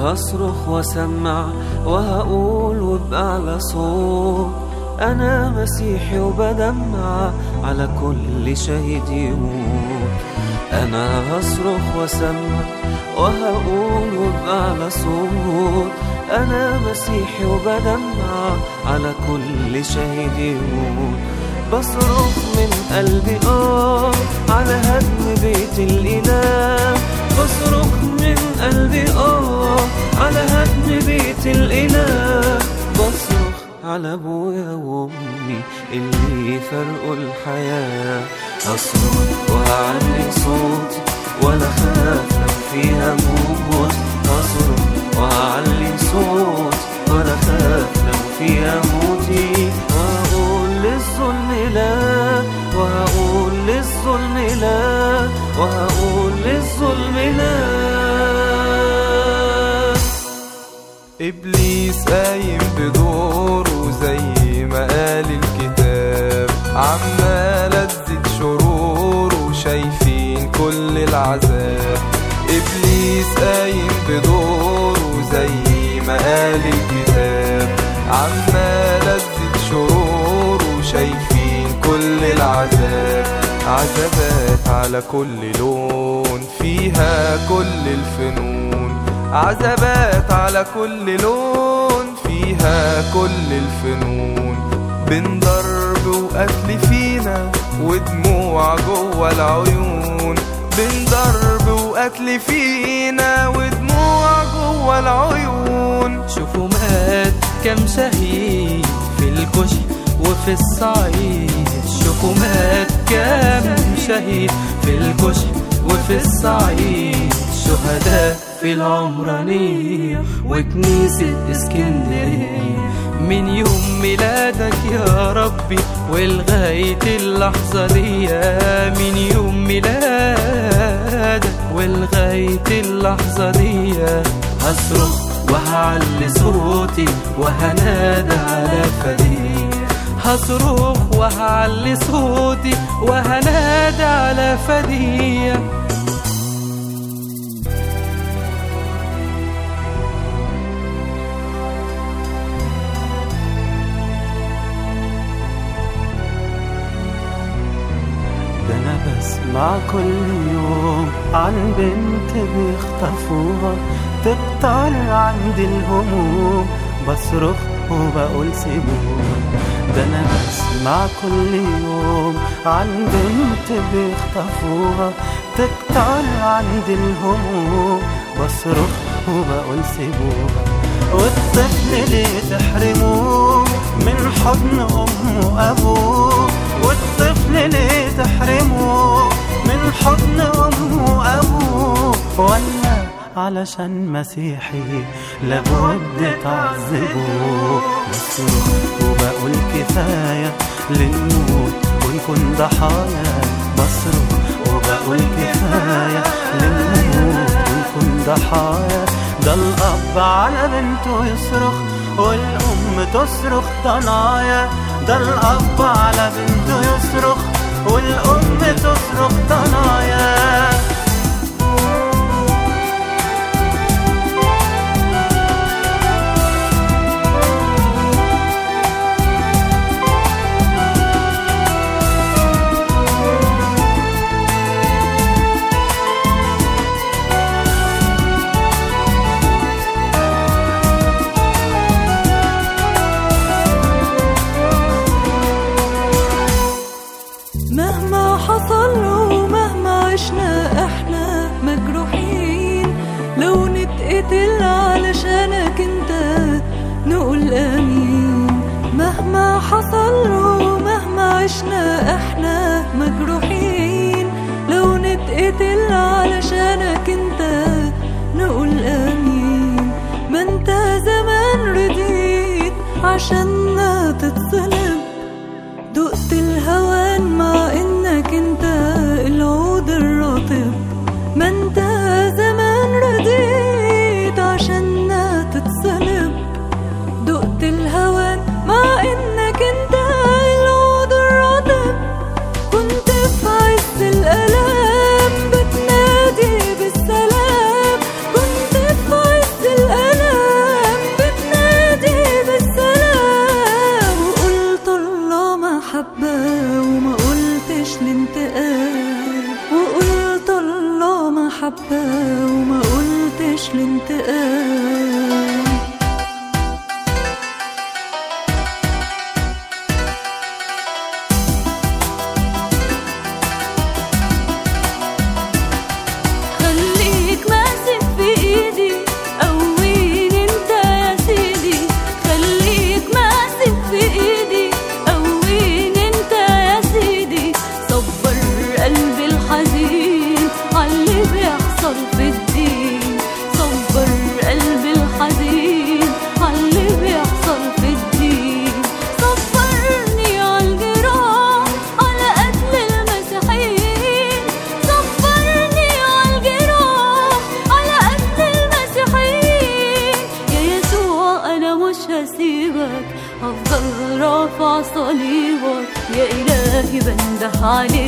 هصرخ واسمع وهقول وبأعلى صوت أنا مسيحي وبدمع على كل شهيد يموت أنا هصرخ واسمع وهقول وبأعلى صوت أنا مسيحي وبدمع على كل شهيد يموت بصرخ من قلبي آه على هدم بيت الإله بصرخ من قلبي آه على هدم بيت الإله بصرخ على أبويا وأمي اللي فرقوا الحياة هصرخ وهعلي صوتي ولا خاف لو فيها موت هصرخ وهعلي صوتي ولا خاف لو فيها موتي وهقول للظلم لا وهقول للظلم لا وهقول للظلم لا إبليس قايم بدوره زي ما قال الكتاب عمال أزيد شروره شايفين كل العذاب إبليس قايم بدوره زي ما قال الكتاب عمال أزيد شروره شايفين كل العذاب عذابات على كل لون فيها كل الفنون عذابات على كل لون فيها كل الفنون بين ضرب وقتل فينا ودموع جوه العيون بين ضرب وقتل فينا ودموع جوه العيون شوفوا مات كم شهيد في الكشك وفي الصعيد شوفوا مات كم شهيد في الكشك وفي الصعيد شهداء في العمرانية وكنيسة اسكندرية من يوم ميلادك يا ربي ولغاية اللحظة دي من يوم ميلادك ولغاية اللحظة دي هصرخ وهعلي صوتي وهنادى على فدية هصرخ وهعلي صوتي وهنادى على فدية ده انا بسمع كل يوم عن بنت بيخطفوها تكتر عندي الهموم بصرخ وبقول سيبوها ده انا بسمع كل يوم عن بنت بيخطفوها تكتر عندي الهموم بصرخ وبقول سيبوها والطفل ليه تحرموه من حضن امه وابوه والطفل ليه تحرموه من حضن امه وابوه ولا علشان مسيحي لابد تعذبوه بصرخ وبقول كفاية للموت ونكون ضحايا بصرخ وبقول كفاية للموت ونكون ضحايا ده الأب على بنته يصرخ والأم تصرخ ضنايا ده الأب على بنته يصرخ والأم تصرخ ضنايا مهما حصل ومهما عشنا احنا مجروحين لو نتقتل علشانك انت نقول امين مهما حصل ومهما عشنا احنا مجروحين لو نتقتل علشانك انت نقول امين ما انت زمان رضيت عشاننا تتصلب دقت الهوان مع انك انت العود الرطب ما انت زمان رضيت عشاننا تتصلب دقت الهوان مع انك انت العود الرطب كنت في عز الالام بتنادي بالسلام كنت في عز الالام الانتقام خليك ماسك في ايدي قويني انت يا سيدي خليك ماسك في ايدي قويني انت يا سيدي صبر قلبي الحزين عاللي بيحصل في الدين صبر قلبي الحزين عاللي بيحصل في الدين صبرني عالجراح على قتل المسيحيين صبرني عالجراح على قتل المسيحيين يا يسوع انا مش هسيبك هفضل رافع صليبك يا الهي بنده عليك